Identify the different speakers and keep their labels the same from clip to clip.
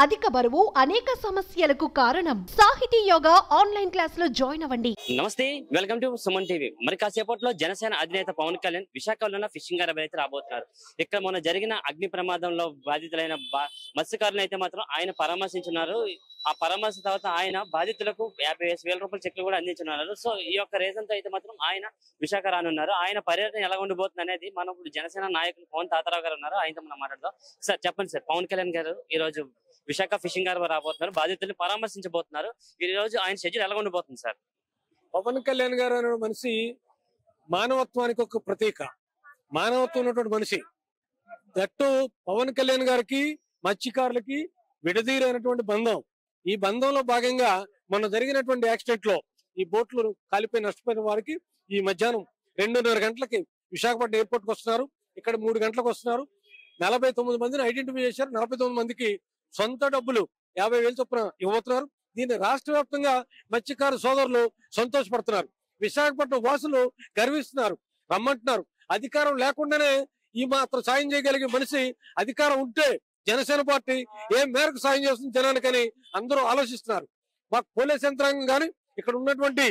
Speaker 1: అధిక బరువు అనేక సమస్యలకు కారణం సాహితీ యోగా ఆన్లైన్ క్లాస్ లో జాయిన్ అవ్వండి
Speaker 2: నమస్తే వెల్కమ్ టు సుమన్ టీవీ మరి కాసేపట్లో జనసేన అధినేత పవన్ కళ్యాణ్ విశాఖలో ఉన్న ఫిషింగ్ అరబ్ అయితే రాబోతున్నారు ఇక్కడ మొన్న జరిగిన అగ్ని ప్రమాదంలో బాధితులైన బా- మత్స్యకారులను అయితే మాత్రం ఆయన పరామర్శించున్నారు ఆ పరామర్శ తర్వాత ఆయన బాధితులకు యాభై వేల రూపాయల చెక్లు కూడా అందించున్నారు సో ఈ యొక్క రీజన్ తో అయితే మాత్రం ఆయన విశాఖ రానున్నారు ఆయన పర్యటన ఎలా ఉండబోతుంది అనేది మనం ఇప్పుడు జనసేన నాయకులు పవన్ తాతారావు గారు ఉన్నారు ఆయనతో మనం మాట్లాడదాం సార్ చెప్పండి సార్ పవన్ కళ్యాణ్ గారు ఈ రోజు విశాఖ ఫిషింగ్ హార్బర్ రాబోతున్నారు బాధితుల్ని పరామర్శించబోతున్నారు ఈ రోజు ఆయన షెడ్యూల్ ఎలా ఉండబోతుంది సార్
Speaker 3: పవన్ కళ్యాణ్ గారు అనే మనిషి మానవత్వానికి ఒక ప్రతీక మానవత్వం ఉన్నటువంటి మనిషి దట్టు పవన్ కళ్యాణ్ గారికి మత్స్యకారులకి విడదీరైనటువంటి బంధం ఈ బంధంలో భాగంగా మొన్న జరిగినటువంటి యాక్సిడెంట్ లో ఈ బోట్లు కాలిపోయి నష్టపోయిన వారికి ఈ మధ్యాహ్నం రెండున్నర గంటలకి విశాఖపట్నం ఎయిర్పోర్ట్ కి వస్తున్నారు ఇక్కడ మూడు గంటలకు వస్తున్నారు నలభై తొమ్మిది మందిని ఐడెంటిఫై చేశారు నలభై తొమ్మిది మందికి సొంత డబ్బులు యాభై వేలు చొప్పున ఇవ్వబోతున్నారు దీన్ని రాష్ట్ర వ్యాప్తంగా మత్స్యకార సోదరులు సంతోషపడుతున్నారు విశాఖపట్నం వాసులు గర్విస్తున్నారు రమ్మంటున్నారు అధికారం లేకుండానే ఈ మాత్రం సాయం చేయగలిగే మనిషి అధికారం ఉంటే జనసేన పార్టీ ఏ మేరకు సాయం చేస్తుంది జనానికని అందరూ ఆలోచిస్తున్నారు మాకు పోలీస్ యంత్రాంగం కానీ ఇక్కడ ఉన్నటువంటి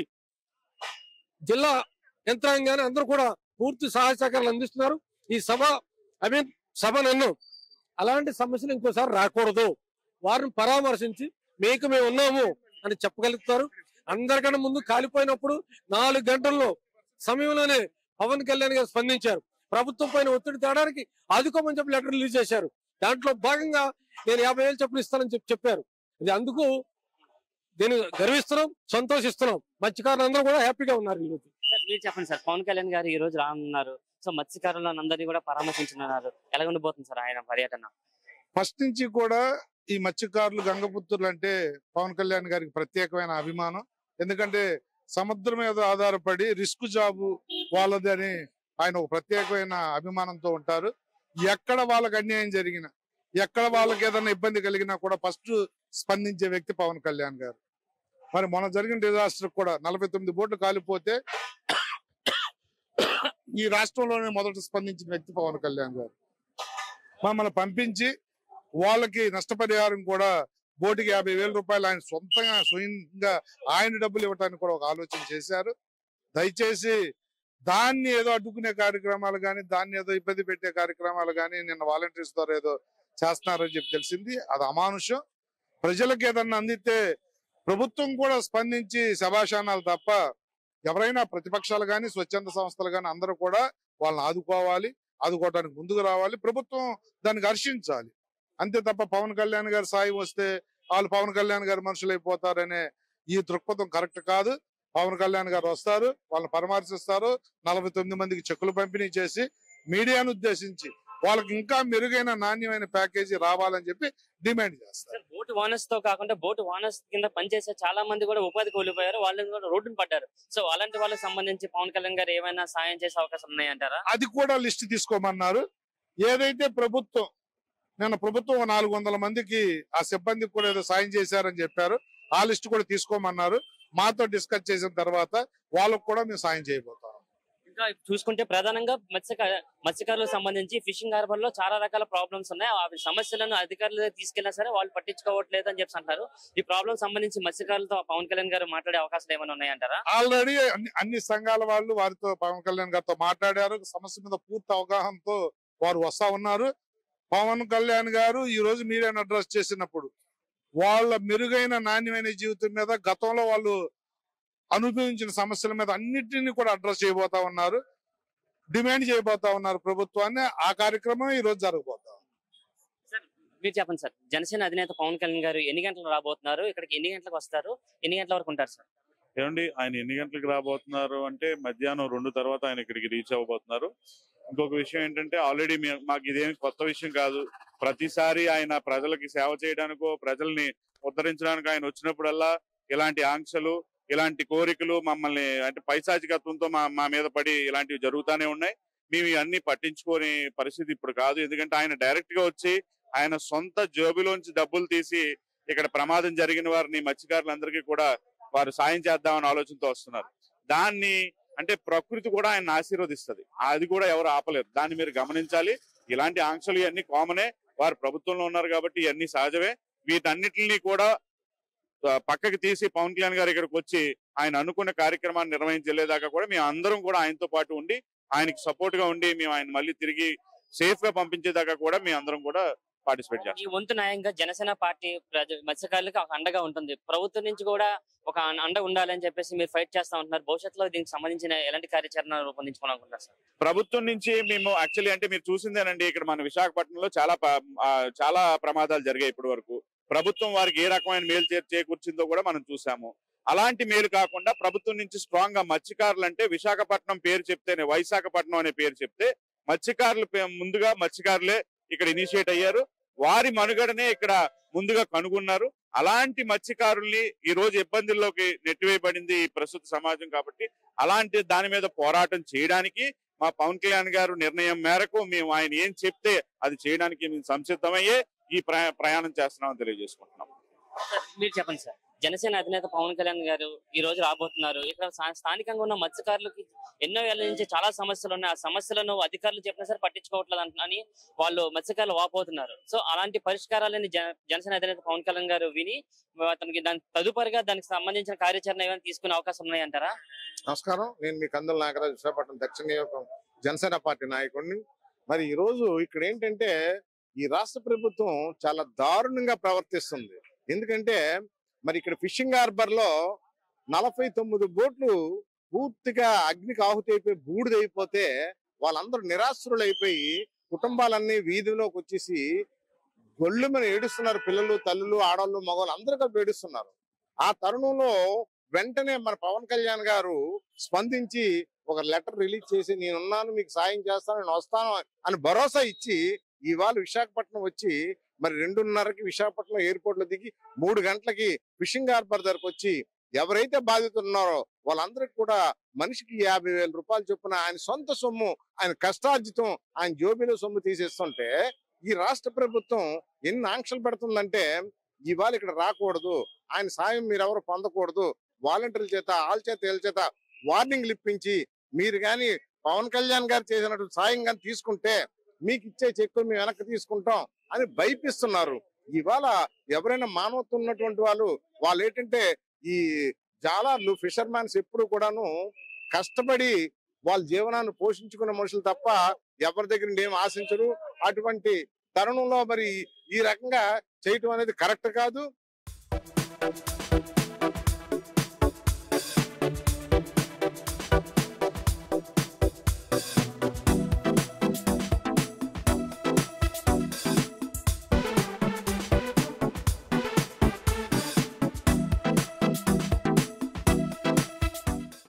Speaker 3: జిల్లా యంత్రాంగం కానీ అందరూ కూడా పూర్తి సహాయ సహకారాలు అందిస్తున్నారు ఈ సభ ఐ మీన్ సభ నన్ను అలాంటి సమస్యలు ఇంకోసారి రాకూడదు వారిని పరామర్శించి మీకు మేము ఉన్నాము అని చెప్పగలుగుతారు అందరికన్నా ముందు కాలిపోయినప్పుడు నాలుగు గంటల్లో సమయంలోనే పవన్ కళ్యాణ్ గారు స్పందించారు ప్రభుత్వం పైన ఒత్తిడి తేడానికి ఆదుకోమని చెప్పి లెటర్ రిలీజ్ చేశారు దాంట్లో భాగంగా నేను యాభై వేలు చొప్పున ఇస్తానని చెప్పి చెప్పారు ఇది అందుకు దీన్ని గర్విస్తున్నాం సంతోషిస్తున్నాం మత్స్యకారులు అందరూ కూడా హ్యాపీగా ఉన్నారు ఈరోజు
Speaker 2: సార్ మీరు చెప్పండి సార్ పవన్ కళ్యాణ్ గారు ఈ రోజు రానున్నారు సో మత్స్యకారులను అందరినీ కూడా పరామర్శించున్నారు ఎలా ఉండబోతుంది సార్ ఆయన పర్యటన
Speaker 4: ఫస్ట్ నుంచి కూడా ఈ మత్స్యకారులు గంగపుత్రులు అంటే పవన్ కళ్యాణ్ గారికి ప్రత్యేకమైన అభిమానం ఎందుకంటే సముద్రం మీద ఆధారపడి రిస్క్ జాబు వాళ్ళది అని ఆయన ఒక ప్రత్యేకమైన అభిమానంతో ఉంటారు ఎక్కడ వాళ్ళకి అన్యాయం జరిగినా ఎక్కడ వాళ్ళకి ఏదైనా ఇబ్బంది కలిగినా కూడా ఫస్ట్ స్పందించే వ్యక్తి పవన్ కళ్యాణ్ గారు మరి మొన్న జరిగిన డిజాస్టర్ కూడా నలభై తొమ్మిది బోట్లు కాలిపోతే ఈ రాష్ట్రంలోనే మొదట స్పందించిన వ్యక్తి పవన్ కళ్యాణ్ గారు మమ్మల్ని పంపించి వాళ్ళకి నష్టపరిహారం కూడా బోటికి యాభై వేల రూపాయలు ఆయన సొంతంగా స్వయంగా ఆయన డబ్బులు ఇవ్వడానికి కూడా ఒక ఆలోచన చేశారు దయచేసి దాన్ని ఏదో అడ్డుకునే కార్యక్రమాలు కానీ దాన్ని ఏదో ఇబ్బంది పెట్టే కార్యక్రమాలు కానీ నిన్న వాలంటీర్స్ ద్వారా ఏదో చేస్తున్నారని చెప్పి తెలిసింది అది అమానుషం ప్రజలకు ఏదన్నా అందితే ప్రభుత్వం కూడా స్పందించి శభాషానాలు తప్ప ఎవరైనా ప్రతిపక్షాలు కానీ స్వచ్ఛంద సంస్థలు కానీ అందరూ కూడా వాళ్ళని ఆదుకోవాలి ఆదుకోవడానికి ముందుకు రావాలి ప్రభుత్వం దానికి హర్షించాలి అంతే తప్ప పవన్ కళ్యాణ్ గారి సాయం వస్తే వాళ్ళు పవన్ కళ్యాణ్ గారి మనుషులు అయిపోతారనే ఈ దృక్పథం కరెక్ట్ కాదు పవన్ కళ్యాణ్ గారు వస్తారు వాళ్ళని పరామర్శిస్తారు నలభై తొమ్మిది మందికి చెక్కులు పంపిణీ చేసి మీడియాను ఉద్దేశించి వాళ్ళకి ఇంకా మెరుగైన నాణ్యమైన ప్యాకేజీ రావాలని చెప్పి డిమాండ్ చేస్తారు
Speaker 2: సార్ బోటు ఓనర్స్ తో కాకుండా బోటు ఓనర్స్ కింద పనిచేసే చాలా మంది కూడా ఉపాధి కోల్పోయారు వాళ్ళు కూడా రోడ్డును పడ్డారు సో అలాంటి వాళ్ళకి సంబంధించి పవన్ కళ్యాణ్ గారు ఏమైనా సాయం చేసే అవకాశం ఉన్నాయంటారా
Speaker 4: అది కూడా లిస్ట్ తీసుకోమన్నారు ఏదైతే ప్రభుత్వం నిన్న ప్రభుత్వం నాలుగు వందల మందికి ఆ సిబ్బందికి కూడా ఏదో సాయం చేశారని చెప్పారు ఆ లిస్ట్ కూడా తీసుకోమన్నారు మాతో డిస్కస్ చేసిన తర్వాత వాళ్ళకు కూడా మేము సాయం చేయబోతాం
Speaker 2: ఇంకా చూసుకుంటే ప్రధానంగా మత్స్యక మత్స్యకారులకు సంబంధించి ఫిషింగ్ హార్బర్ లో చాలా రకాల ప్రాబ్లమ్స్ ఉన్నాయి ఆ సమస్యలను అధికారులు తీసుకెళ్ళినా సరే వాళ్ళు పట్టించుకోవట్లేదు అని చెప్పి అంటారు ఈ ప్రాబ్లం సంబంధించి మత్స్యకారులతో పవన్ కళ్యాణ్ గారు మాట్లాడే అవకాశాలు ఏమైనా ఉన్నాయంటారా
Speaker 4: ఆల్రెడీ అన్ని అన్ని సంఘాల వాళ్ళు వారితో పవన్ కళ్యాణ్ గారితో మాట్లాడారు సమస్య మీద పూర్తి అవగాహనతో వారు వస్తా ఉన్నారు పవన్ కళ్యాణ్ గారు ఈ రోజు మీడియాను అడ్రస్ చేసినప్పుడు వాళ్ళ మెరుగైన నాణ్యమైన జీవితం మీద గతంలో వాళ్ళు అనుభవించిన సమస్యల మీద అన్నిటిని కూడా అడ్రస్ చేయబోతా ఉన్నారు డిమాండ్ చేయబోతా ఉన్నారు ప్రభుత్వాన్ని ఆ కార్యక్రమం ఈ రోజు జరగబోతా ఉంది.
Speaker 2: సార్ మీరు చెప్పండి సార్ జనసేన అధినేత పవన్ కళ్యాణ్ గారు ఎన్ని గంటలకు రాబోతున్నారు ఇక్కడికి ఎన్ని గంటలకు వస్తారు ఎన్ని గంటల వరకు ఉంటారు సార్
Speaker 5: ఏమండి ఆయన ఎన్ని గంటలకు రాబోతున్నారు అంటే మధ్యాహ్నం రెండు తర్వాత ఆయన ఇక్కడికి రీచ్ అవ్వబోతున్నారు ఇంకొక విషయం ఏంటంటే ఆల్రెడీ మాకు ఇదేమి కొత్త విషయం కాదు ప్రతిసారి ఆయన ప్రజలకి సేవ చేయడానికో ప్రజల్ని ఉద్ధరించడానికి ఆయన వచ్చినప్పుడల్లా ఇలాంటి ఆంక్షలు ఇలాంటి కోరికలు మమ్మల్ని అంటే పైశాచికత్వంతో మా మా మీద పడి ఇలాంటివి జరుగుతూనే ఉన్నాయి మేము ఇవన్నీ పట్టించుకోని పరిస్థితి ఇప్పుడు కాదు ఎందుకంటే ఆయన డైరెక్ట్ గా వచ్చి ఆయన సొంత జోబులోంచి డబ్బులు తీసి ఇక్కడ ప్రమాదం జరిగిన వారిని మత్స్యకారులందరికీ కూడా వారు సాయం చేద్దామని ఆలోచనతో వస్తున్నారు దాన్ని అంటే ప్రకృతి కూడా ఆయన ఆశీర్వదిస్తుంది అది కూడా ఎవరు ఆపలేరు దాన్ని మీరు గమనించాలి ఇలాంటి ఆంక్షలు ఇవన్నీ కామనే వారు ప్రభుత్వంలో ఉన్నారు కాబట్టి ఇవన్నీ సహజమే వీటన్నిటిని కూడా ఆ, పక్కకి తీసి పవన్ కళ్యాణ్ గారు ఇక్కడికి వచ్చి ఆయన అనుకున్న కార్యక్రమాన్ని నిర్వహించలేదాకా కూడా మేము అందరం కూడా ఆయనతో పాటు ఉండి ఆయనకి సపోర్ట్ గా ఉండి మేము ఆయన మళ్ళీ తిరిగి సేఫ్ గా పంపించేదాకా కూడా మేము అందరం కూడా పార్టిసిపేట్ చేస్తాం
Speaker 2: ఈ వంతు న్యాయంగా జనసేన పార్టీ ప్రజ మత్స్యకారులకు ఒక అండగా ఉంటుంది ప్రభుత్వం నుంచి కూడా ఒక అం- అండ ఉండాలని చెప్పేసి మీరు ఫైట్ చేస్తా ఉంటున్నారు భవిష్యత్తులో దీనికి సంబంధించిన ఎలాంటి కార్యాచరణ రూపొందించుకోవాలనుకుంటున్నారు సార్
Speaker 5: ప్రభుత్వం నుంచి మేము యాక్చువల్లీ అంటే మీరు చూసిందేనండి ఇక్కడ మన విశాఖపట్నంలో చాలా ప- ఆ, చాలా ప్రమాదాలు జరిగాయి ఇప్పటి వరకు ప్రభుత్వం వారికి ఏ రకమైన మేలు చే- చేకూర్చిందో కూడా మనం చూసాము అలాంటి మేలు కాకుండా ప్రభుత్వం నుంచి స్ట్రాంగ్ గా మత్స్యకారులు అంటే విశాఖపట్నం పేరు చెప్తేనే వైశాఖపట్నం అనే పేరు చెప్తే మత్స్యకారులు పే- ముందుగా మత్స్యకారులే ఇక్కడ ఇనిషియేట్ అయ్యారు వారి మనుగడనే ఇక్కడ ముందుగా కనుగొన్నారు అలాంటి మత్స్యకారుల్ని ఈ రోజు ఇబ్బందుల్లోకి నెట్టివేయబడింది ఈ ప్రస్తుత సమాజం కాబట్టి అలాంటి దాని మీద పోరాటం చేయడానికి మా పవన్ కళ్యాణ్ గారు నిర్ణయం మేరకు మేము ఆయన ఏం చెప్తే అది చేయడానికి మేము సంసిద్ధమయ్యే ఈ ప్రయా- ప్రయాణం చేస్తున్నామని తెలియజేసుకుంటున్నాం
Speaker 2: సార్, మీరు చెప్పండి సార్ జనసేన అధినేత పవన్ కళ్యాణ్ గారు ఈ రోజు రాబోతున్నారు ఇక్కడ స్థా- స్థానికంగా ఉన్న మత్స్యకారులకి ఎన్నో ఏళ్ల నుంచి చాలా సమస్యలు ఉన్నాయి ఆ సమస్యలను అధికారులు చెప్పినా సరే పట్టించుకోవట్లేదు అంట- అని వాళ్ళు మత్స్యకారులు వాపోతున్నారు సో అలాంటి పరిష్కారాలని జన- జనసేన అధినేత పవన్ కళ్యాణ్ గారు విని అతనికి దాని తదుపరిగా దానికి సంబంధించిన కార్యాచరణ ఏమైనా తీసుకునే అవకాశం ఉన్నాయంటారా
Speaker 6: నమస్కారం నేను మీ కందుల నాగరాజు విశాఖపట్నం దక్షిణ నియోజకవర్గం జనసేన పార్టీ నాయకుడిని మరి ఈ రోజు ఇక్కడ ఏంటంటే ఈ రాష్ట్ర ప్రభుత్వం చాలా దారుణంగా ప్రవర్తిస్తుంది ఎందుకంటే మరి ఇక్కడ ఫిషింగ్ హార్బర్ లో నలభై తొమ్మిది బోట్లు పూర్తిగా అగ్నికి ఆహుతి అయిపోయి బూడిదైపోతే వాళ్ళందరూ నిరాశ్రులు అయిపోయి కుటుంబాలన్నీ వీధిలోకి వచ్చేసి గొళ్ళు మీద ఏడుస్తున్నారు పిల్లలు తల్లులు ఆడవాళ్ళు మగవాళ్ళు అందరూ కలిపి ఏడుస్తున్నారు ఆ తరుణంలో వెంటనే మన పవన్ కళ్యాణ్ గారు స్పందించి ఒక లెటర్ రిలీజ్ చేసి నేనున్నాను మీకు సాయం చేస్తాను నేను వస్తాను అని భరోసా ఇచ్చి ఇవాళ విశాఖపట్నం వచ్చి మరి రెండున్నరకి విశాఖపట్నం ఎయిర్పోర్ట్ లో దిగి మూడు గంటలకి ఫిషింగ్ హార్బర్ దగ్గరకు వచ్చి ఎవరైతే బాధితులు ఉన్నారో వాళ్ళందరికి కూడా మనిషికి యాభై వేల రూపాయలు చొప్పున ఆయన సొంత సొమ్ము ఆయన కష్టార్జితం ఆయన జోబీలో సొమ్ము తీసేస్తుంటే ఈ రాష్ట్ర ప్రభుత్వం ఎన్ని ఆంక్షలు పెడుతుందంటే ఇవాళ ఇక్కడ రాకూడదు ఆయన సాయం మీరు ఎవరు పొందకూడదు వాలంటీర్ల చేత వాళ్ళ చేత వీళ్ళ చేత వార్నింగ్లు ఇప్పించి మీరు గాని పవన్ కళ్యాణ్ గారు చేసినట్టు సాయం గాని తీసుకుంటే మీకు ఇచ్చే చెక్కులు మేము వెనక్కి తీసుకుంటాం అని భయపిస్తున్నారు ఇవాళ ఎవరైనా మానవత్వం ఉన్నటువంటి వాళ్ళు వాళ్ళు ఏంటంటే ఈ జాలర్లు ఫిషర్ మ్యాన్స్ ఎప్పుడు కూడాను కష్టపడి వాళ్ళ జీవనాన్ని పోషించుకునే మనుషులు తప్ప ఎవరి దగ్గర నుండి ఏం ఆశించరు అటువంటి తరుణంలో మరి ఈ రకంగా చేయటం అనేది కరెక్ట్ కాదు